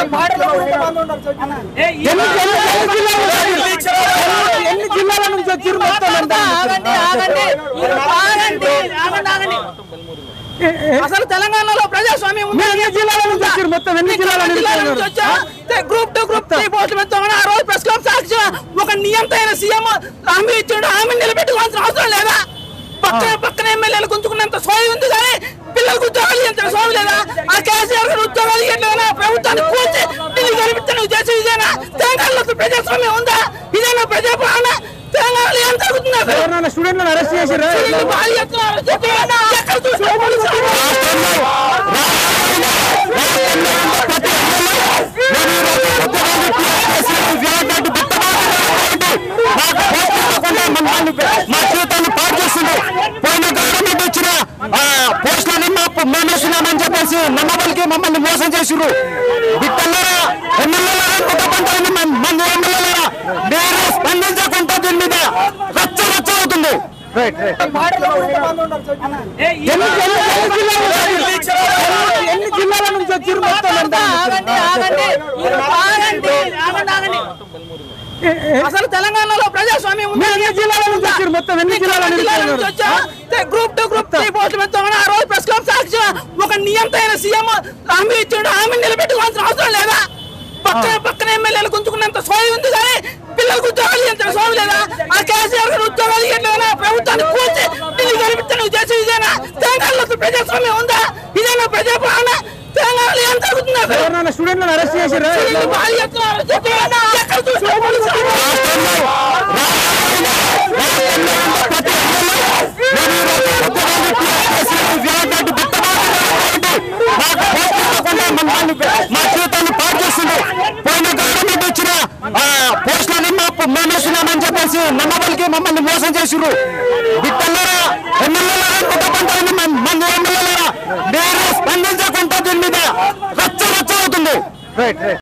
ఎన్ని ఎన్ని ఎన్ని జిల్లాలు ఎన్ని జిల్లాల నుంచి వచ్చారు మొత్తం ఎంత? ఆగండి ఆగండి మీరు ఆగండి ఆగండి ఆగండి అసలు తెలంగాణలో ప్రజాస్వామ్యం ఉంది. మీరు ఎన్ని జిల్లాల నుంచి వచ్చారు మొత్తం ఎన్ని జిల్లాల నుంచి జిల్లాల నుంచి వచ్చారు? వచ్చా? తే- గ్రూప్ టూ గ్రూప్ త్రీ పోస్టులు పెడతామని ఆ రోజు ప్రెస్ క్లబ్ సాక్షి ఒక నియంత అయిన సీఎం హామీ ఇచ్చిండు హామీ నిలబెట్టుకోవాల్సిన అవసరం లేదా పక్కన పక్కన ఎమ్మెల్యేలు గుంజుకున్నంత సోయి ఉంది కానీ పిల్లలకు ఉద్యోగాలు ఎంత సోయి లేదా ఆ కేసీఆర్ గారు ఉద్యోగాలు ఇవ్వట్లేదా ప్రభుత్వాన్ని కూల్చి ఢిల్లీ కనిపించడం చేసి ఇదేనా తెలంగాణలో ప్రజాస్వామ్యం ఉందా ఇదేనా ప్రజాపాలన తెలంగాణలో ఏం జరుగుతుంది అసలు ఎవరినైనా స్టూడెంట్లను అరెస్ట్ చేసిరా వీళ్ళు భారీ ఎత్తున ఎక్కడ ఎక్కడ చూసినా పోలీసులు మా జీవితాన్ని పాడు చేస్తుంది పోయిన గవర్నమెంట్ వచ్చిన పోస్టులని మా మేము వేస్తున్నామని చెప్పేసి నమ్మబలికి మమ్మల్ని మోసం చేసిర్రు బిట్టన్నారా ఎమ్మెల్యేలారా నూట పంతొమ్మిది మంది మంది ఎమ్మెల్యేలారా మీరు స్పందించకుండా దీని మీద రచ్చ రచ్చ అవుతుంది ఎన్ని ఎన్ని ఎన్ని జిల్లాల నుంచి వచ్చారు మొత్తం ఎంత? ఆగండి ఆగండి మీరు ఆగండి ఆగండి ఆగండి అసలు తెలంగాణలో ప్రజాస్వామ్యం ఉంది. మీరు ఎన్ని జిల్లాల నుంచి వచ్చారు మొత్తం ఎన్ని జిల్లాల నుంచి జిల్లాల నుంచి వచ్చారు? వచ్చా? తే- గ్రూప్ టూ గ్రూప్ త్రీ పోస్టులు పెడతామని ఆ రోజు ప్రెస్ క్లబ్ సాక్షి ఒక నియంత అయిన సీఎం హామీ ఇచ్చిండు హామీ నిలబెట్టుకోవాల్సిన అవసరం లేదా పక్కన పక్కన ఎమ్మెల్యేలు గుంజుకున్నంత సోయి ఉంది కానీ పిల్లలకు ఉద్యోగాలు ఎంత సోయి లేదా ఆ కేసీఆర్ గారు ఉద్యోగాలు ఇవ్వట్లేదా ప్రభుత్వాన్ని కూల్చి ఢిల్లీ కనిపించడం చేసి ఇదేనా తెలంగాణలో ప్రజాస్వామ్యం ఉందా ఇదేనా ప్రజాపాలన తెలంగాణలో ఏం జరుగుతుంది అసలు ఎవరినైనా స్టూడెంట్లను అరెస్ట్ చేసిరా వీళ్ళు భారీ ఎత్తున ఎక్కడ చూసినా పోలీసులు మా జీవితాన్ని పాడు చేస్తుంది పోయిన గవర్నమెంట్ వచ్చిన పోస్టులని మా మేము వేస్తున్నామని చెప్పేసి నమ్మబలికి మమ్మల్ని మోసం చేసిర్రు బిట్టన్నారా ఎమ్మెల్యేలారా నూట పంతొమ్మిది మంది మంది ఎమ్మెల్యేలారా మీరు స్పందించకుండా దీని మీద రచ్చ రచ్చ అవుతుంది